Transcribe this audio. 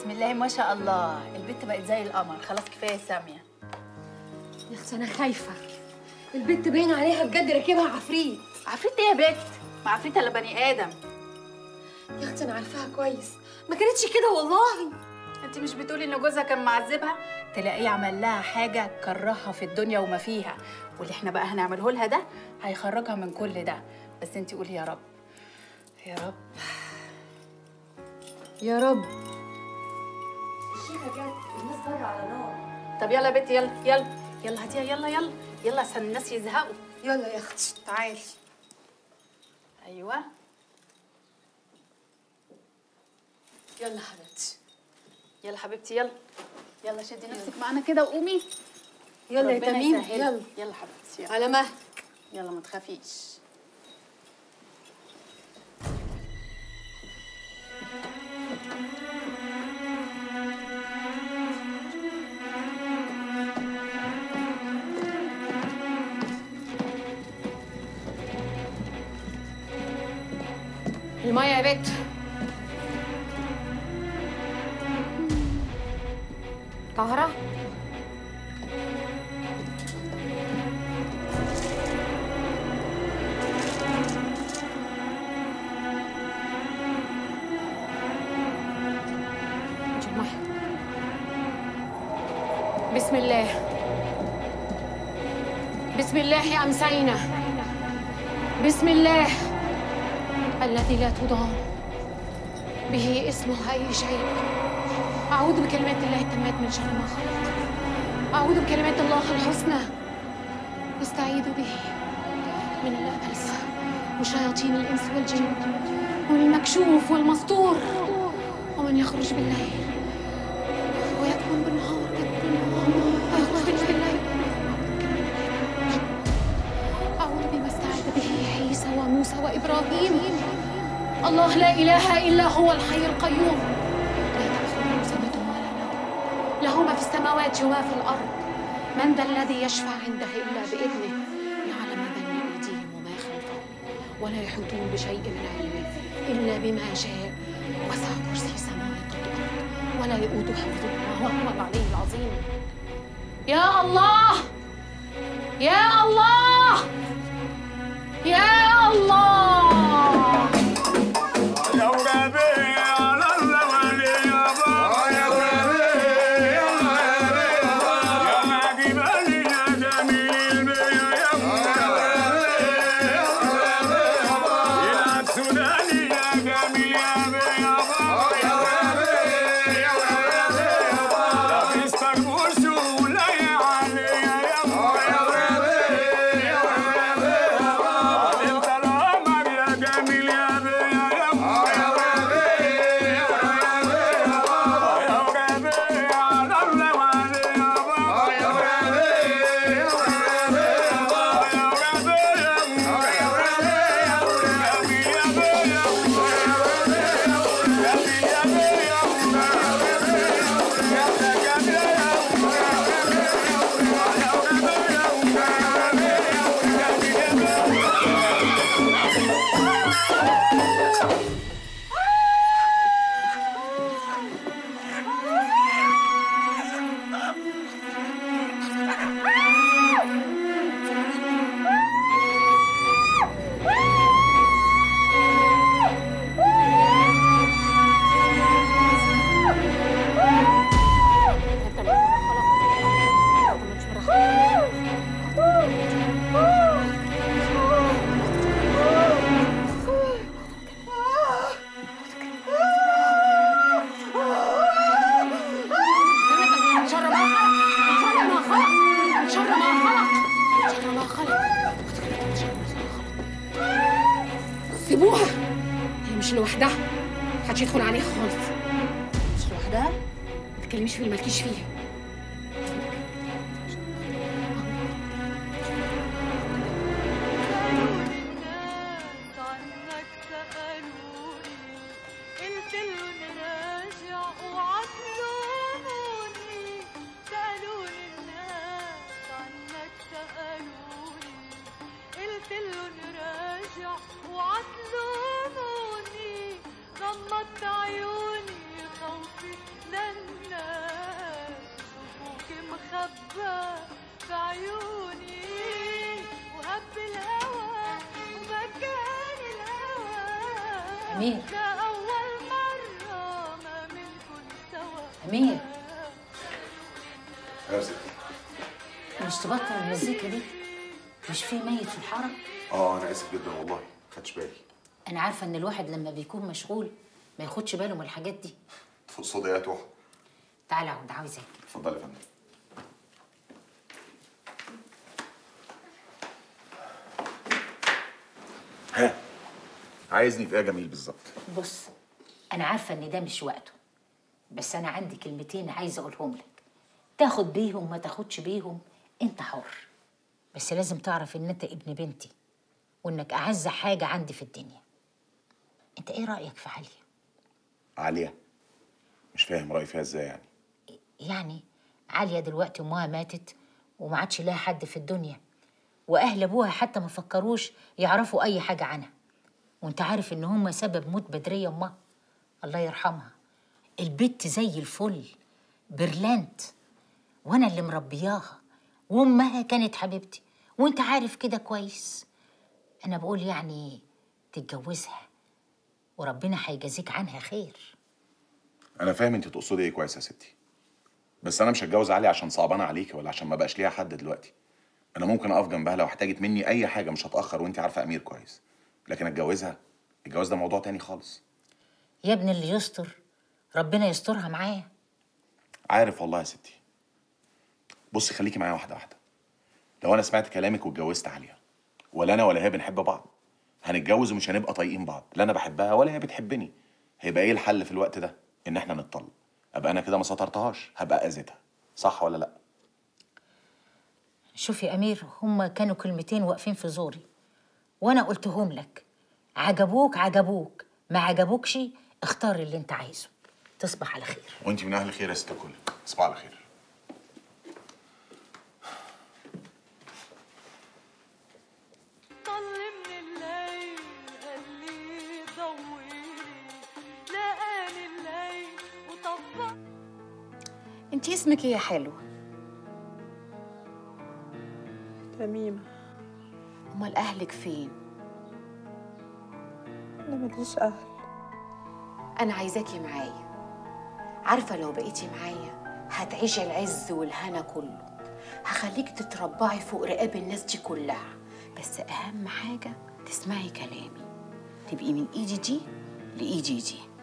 بسم الله ما شاء الله البت بقت زي القمر خلاص كفايه ساميه يا اختي انا خايفه البت باين عليها بجد راكبها عفريت عفريت ايه يا بت ما عفريت الا بني ادم يا اختي انا عارفاها كويس ما كانتش كده والله انت مش بتقولي ان جوزها كان معذبها تلاقيه عمل لها حاجه كرهها في الدنيا وما فيها واللي احنا بقى هنعمله لها ده هيخرجها من كل ده بس انت قولي يا رب يا رب يا رب الشيخة جت الناس بره على نار طب يلا يا بت يلا يلا يلا هاتيها يلا يلا يلا عشان الناس يزهقوا يلا يا اختي تعالي ايوه يلا حبيبتي يلا حبيبتي يلا يلا شدي نفسك معانا كده وقومي يلا يا ربنا تميم يسهل. يلا يلا حبيبتي يلا. على مهلك يلا ما تخافيش المية يا بت طهرة جمع. بسم الله بسم الله يا أمسينا بسم الله الذي لا تضام به اسمه أي شيء أعوذ بكلمات الله التامات من شر ما خلق أعوذ بكلمات الله الحسنى أستعيذ به من الأبلس وشياطين الإنس والجن ومن المكشوف والمستور ومن يخرج بالليل ويكمن بالنهار ويخرج بالليل أعوذ بما استعاذ به عيسى وموسى وإبراهيم الله لا إله إلا هو الحي القيوم لا تأخذه سنة ولا نوم له ما في السماوات وما في الأرض من ذا الذي يشفع عنده إلا بإذنه يعلم ما بين أيديهم وما خلفهم ولا يحيطون بشيء من علمه إلا بما شاء وسع كرسي السماوات والأرض ولا يؤود حفظهما وهو العلي العظيم يا الله يا الله يا الله يا وربي على الزمان يابا يا وربي يا ما جبالي يا جميل يا يا السوداني يا جميل يا لا في اسطنبول ولا يا علي يا انت القمر يا جميل يا يا يا وربي على اللوان يابا يا شر ما خلق شر ما خلق شر ما خلق شر ما خلق سيبوها هي مش لوحدها محدش يدخل عليها خالص مش لوحدها ما تتكلميش في اللي مالكيش فيه سألوني الناس عنك سألوني قلت لهم راجع وعطلوني سألوني الناس عنك سألوني قلت لهم راجع وعطلوني غمضت عيوني خوفي لا أمير أمير يا ستي مش تبطل المزيكا دي مش في ميت في الحارة اه انا اسف جدا والله خدش بالي أنا عارفة إن الواحد لما بيكون مشغول ما ياخدش باله من الحاجات دي تقصدي ايه يا توحة تعالى اقعد عاوزك اتفضلي يا فندم ها عايزني في ايه يا جميل بالظبط بص أنا عارفة إن ده مش وقته بس أنا عندي كلمتين عايزة أقولهم لك تاخد بيهم ما تاخدش بيهم أنت حر بس لازم تعرف إن أنت ابن بنتي وإنك أعز حاجة عندي في الدنيا أنت إيه رأيك في عليا؟ عالية مش فاهم رأيي فيها ازاي يعني يعني عالية دلوقتي أمها ماتت وما عادش لها حد في الدنيا وأهل أبوها حتى ما فكروش يعرفوا أي حاجة عنها وأنت عارف إن هما سبب موت بدرية أمها الله يرحمها البت زي الفل برلانت وأنا اللي مربياها وأمها كانت حبيبتي وأنت عارف كده كويس أنا بقول يعني تتجوزها وربنا هيجازيك عنها خير انا فاهم انت تقصدي ايه كويس يا ستي بس انا مش هتجوز علي عشان صعبانه عليكي ولا عشان ما بقاش ليها حد دلوقتي انا ممكن اقف جنبها لو احتاجت مني اي حاجه مش هتاخر وانت عارفه امير كويس لكن اتجوزها الجواز ده موضوع تاني خالص يا ابن اللي يستر ربنا يسترها معاه عارف والله يا ستي بصي خليكي معايا واحده واحده لو انا سمعت كلامك واتجوزت عليها ولا انا ولا هي بنحب بعض هنتجوز ومش هنبقى طايقين بعض لا انا بحبها ولا هي بتحبني هيبقى ايه الحل في الوقت ده ان احنا نتطلق ابقى انا كده ما سطرتهاش هبقى اذيتها صح ولا لا شوف يا أمير هما كانوا كلمتين واقفين في زوري وأنا قلتهم لك عجبوك عجبوك ما عجبوكش اختار اللي انت عايزه تصبح على خير وانت من اهل خير يا ست الكل تصبح على خير طل من الليل قال لي ضويلي لقاني الليل وطفى انت اسمك ايه يا حلوه تميمة امال اهلك فين أنا ماليش أهل انا عايزاكي معايا عارفه لو بقيتي معايا هتعيشي العز والهنا كله هخليك تتربعي فوق رقاب الناس دي كلها بس اهم حاجه تسمعي كلامي تبقي من ايدي دي لايدي دي